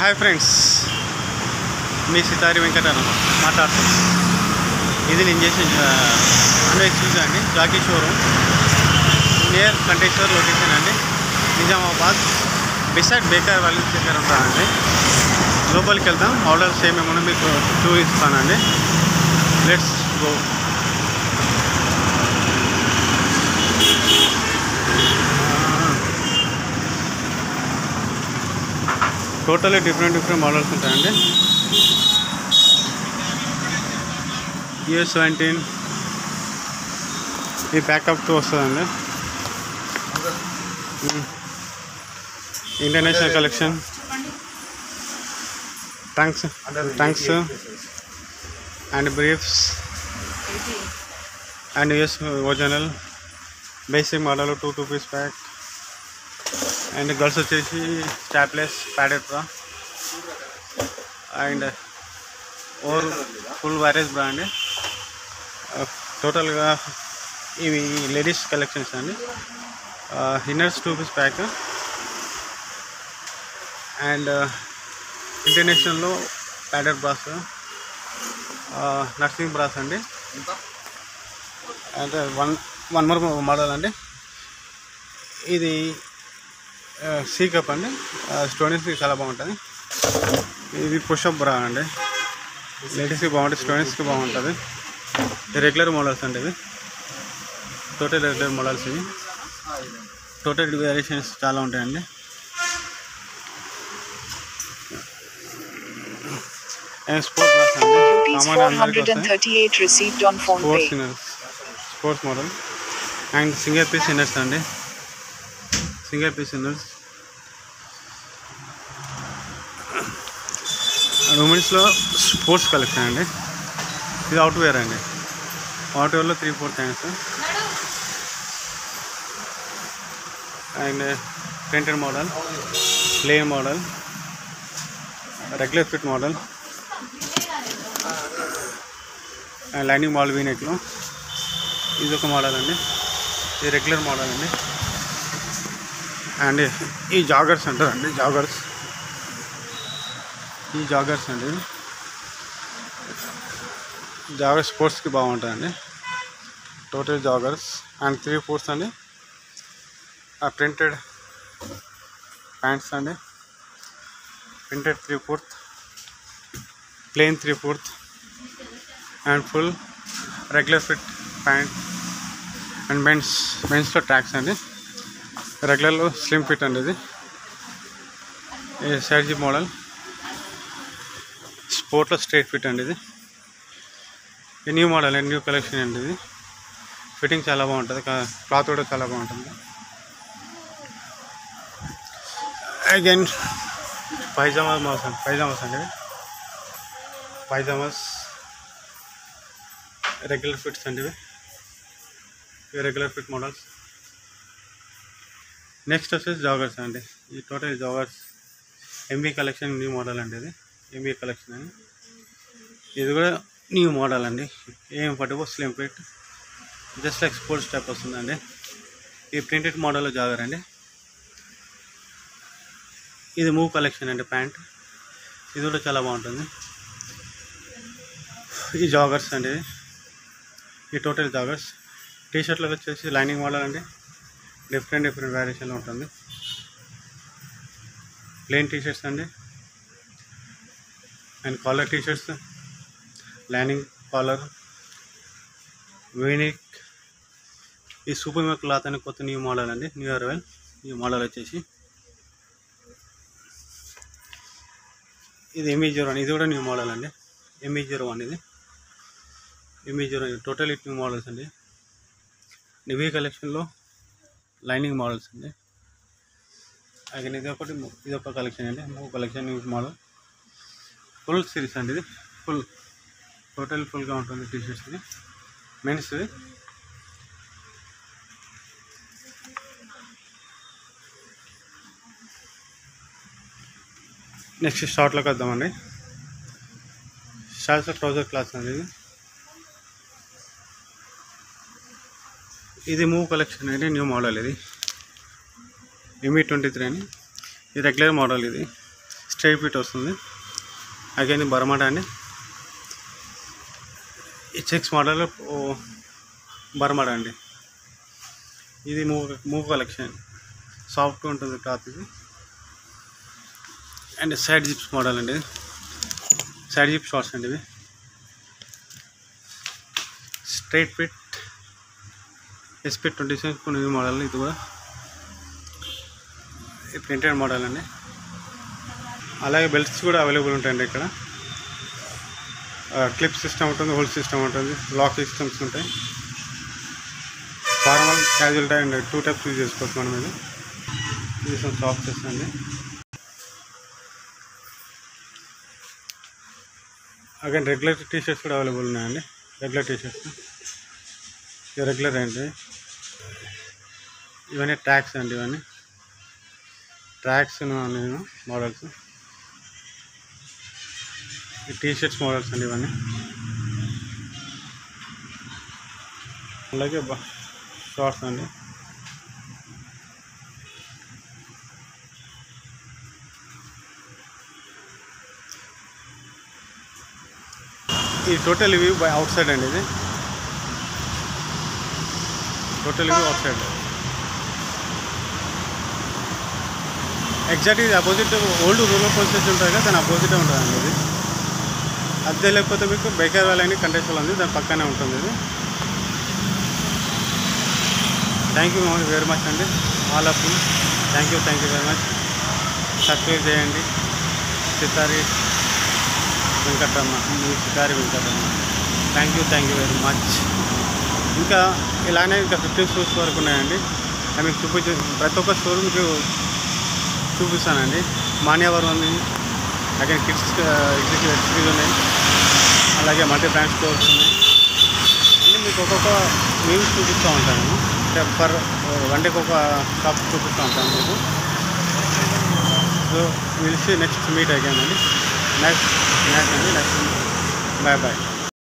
Hi friends మీ సితారి వెంకటరమ మాట్లాడుతున్నాను ఇది నేను చేసిన అన్ను ఎక్స్క్యూజ్ అండి Jockey showroom near Kanteshwar location అండి నిజామాబాద్ బిసైడ్ బేకర్ వాళ్ళ దగ్గర ఉంటానండి లోపలికి వెళ్తాం మోడల్స్ ఏమేమో మీకు చూపిస్తానండి let's go totally different different models ఉంటాయండి ఇయర్ సెవెంటీన్ ఈ ప్యాకప్ టూ వస్తుందండి international collection trunks trunks and briefs and US original basic model two two piece pack and girls వచ్చేసి strapless padded bra and over full wires bra అండి టోటల్గా ఇవి ladies collections అండి inners two piece pack and ఇంటర్నేషనల్లో padded bras nursing bras అండి అంటే one one more model అండి ఇది సీ కప్ అండి స్టోనీస్కి చాలా బాగుంటుంది ఇది పుషప్ బ్రా అండి లేడీస్కి బాగుంటుంది స్టోనీస్కి బాగుంటుంది ఇది రెగ్యులర్ మోడల్స్ అండి ఇవి టోటల్ రెగ్యులర్ మోడల్స్ ఇవి టోటల్ వేరియేషన్స్ చాలా ఉంటాయండి స్పోర్ట్స్ బ్రాస్ అండి Rupees కామన్ అందరికీ వస్తాయి 438 received on phone sports pay. Inners sports model and single piece inners అండి సింగర్ పీస్ ఇన్నర్స్ ఉమెన్స్లో స్పోర్ట్స్ కలెక్షన్ అండి ఇది అవుట్ వేర్ అండి అవుట్ వేర్లో three four times and printed model plain model regular fit model lining model వీనెక్లో ఇది ఒక model అండి ఇది రెగ్యులర్ మోడల్ అండి అండ్ ఈ జాగర్స్ అంటారు అండి జాగర్స్ ఈ జాగర్స్ అండి జాగర్ స్పోర్ట్స్కి బాగుంటుందండి total joggers and three fours అండి ప్రింటెడ్ ప్యాంట్స్ అండి printed three fourth plain three fourth and full regular fit pant and బెన్స్ బెన్స్లో ట్రాక్స్ అండి రెగ్యులర్లో స్లిమ్ ఫిట్ అండి ఇది సైజీ మోడల్ స్పోర్ట్లో స్ట్రైట్ ఫిట్ అండి ఇది ఈ న్యూ మోడల్ న్యూ కలెక్షన్ అండి ఇది ఫిట్టింగ్ చాలా బాగుంటుంది క్లాత్ కూడా చాలా బాగుంటుంది అగైన్ పైజామా మోసం పైజామాస్ అండి ఇవి. పైజామాస్ రెగ్యులర్ ఫిట్స్ అండి ఇవి ఇవి రెగ్యులర్ ఫిట్ మోడల్స్ నెక్స్ట్ వచ్చేసి జాగర్స్ అండి ఈ total joggers MB collection new model అండి ఇది ఎంబీ కలెక్షన్ అని ఇది కూడా న్యూ మోడల్ అండి ఏం పట్టుకో slim fit just like sports type వస్తుందండి ఈ ప్రింటెడ్ మోడల్ జాగర్ అండి ఇది మూవ్ కలెక్షన్ అండి ప్యాంట్ ఇది కూడా చాలా బాగుంటుంది ఈ జాగర్స్ అండి ఈ టోటల్ జాగర్స్ టీ షర్ట్లకు వచ్చేసి లైనింగ్ మోడల్ అండి డిఫరెంట్ డిఫరెంట్ వేరియేషన్లో ఉంటుంది ప్లెయిన్ టీ షర్ట్స్ అండి and collar T shirts lining collar V neck ఈ సూపర్ మార్క్ క్లాత్ అని కొత్త న్యూ మోడల్ అండి న్యూ అరైవల్ ఈ మోడల్ వచ్చేసి ఇది ఎంఈ జీరో ఇది కూడా న్యూ మోడల్ అండి ఎంఈ జీరో వన్ ఇది ME zero total new models అండి నివీ కలెక్షన్లో లైనింగ్ మోడల్స్ అండి అలాగే ఇది ఒకటి ఇది ఒక కలెక్షన్ అండి మూడు collection new model full series అండి ఇది ఫుల్ టోటల్ ఫుల్గా ఉంటుంది టీ షర్ట్స్ ఇది మెన్స్ ఇది నెక్స్ట్ షార్ట్లోకి వద్దామండి షార్ట్స్ ట్రౌజర్ క్లాస్ అండి ఇది ఇది మూవ్ కలెక్షన్ అండి న్యూ మోడల్ ఇది ఎంఈ ట్వంటీ త్రీ అని ఇది రెగ్యులర్ మోడల్ ఇది స్ట్రైట్ ఫిట్ వస్తుంది అగైన్ బర్మాడా అండి ఈ చెక్స్ మోడల్ బర్మాడా అండి ఇది మూవ్ మూవ్ కలెక్షన్ సాఫ్ట్గా ఉంటుంది క్లాత్ ఇది అండ్ సైడ్ జిప్స్ మోడల్ అండి సైడ్ జిప్ షార్ట్స్ అండి ఇవి straight fit SP twenty seven కొన్ని మోడల్ ఇది కూడా ఇది ప్రింటెడ్ మోడల్ అండి అలాగే బెల్ట్స్ కూడా అవైలబుల్ ఉంటాయండి ఇక్కడ క్లిప్ సిస్టమ్ ఉంటుంది హోల్ సిస్టమ్ ఉంటుంది లాక్ సిస్టమ్స్ ఉంటాయి formal casual tie and two types use చేసుకోవచ్చు మనం ఇది ఇది some సాక్సెస్ అండి అగైన్ రెగ్యులర్ టీ షర్ట్స్ కూడా అవైలబుల్ ఉన్నాయండి రెగ్యులర్ టీ షర్ట్స్ ఇవి రెగ్యులర్ అండి ఇవన్నీ ట్రాక్స్ అండి ఇవన్నీ ట్రాక్స్ నేను మోడల్స్ ఈ టీ షర్ట్స్ మోడల్స్ అండి ఇవన్నీ అలాగే బా షార్ట్స్ అండి ఈ total view by outside అండి ఇది total view outside exact ఇది opposite old rural police station ఉంటుంది కదా దాని అపోజిట్ ఉంటుందండి ఇది అదే లేకపోతే మీకు బేకర్ వ్యాలీ అని కంటెక్చువల్ ఉంది దాని పక్కనే ఉంటుంది ఇది థ్యాంక్ యూ వెరీ మచ్ అండి all of you thank you thank you very much subscribe చేయండి సితారి వెంకటరమ్మ మీ Sitari Venkataramma thank you thank you very much ఇంకా ఇలానే ఇంకా ఫిఫ్టీన్ స్టోర్స్ వరకు ఉన్నాయండి అవి మీకు చూపించే ప్రతి ఒక్క స్టోర్ మీకు చూపిస్తానండి మాన్యవరం ఉంది అలాగే కిడ్స్ ఎగ్జిక్యూటివ్ ఎక్స్పీరియన్స్ ఉన్నాయి అలాగే మల్టీ బ్రాండ్ స్టోర్స్ ఉన్నాయి అన్నీ మీకు ఒక్కొక్క మీల్స్ చూపిస్తూ ఉంటాను అంటే పర్ వన్ డేకి ఒక షాప్ చూపిస్తూ ఉంటాను మీకు so will see next meet అయ్యానండి నెక్స్ట్ నెక్స్ట్ అండి నెక్స్ట్ బాయ్ బాయ్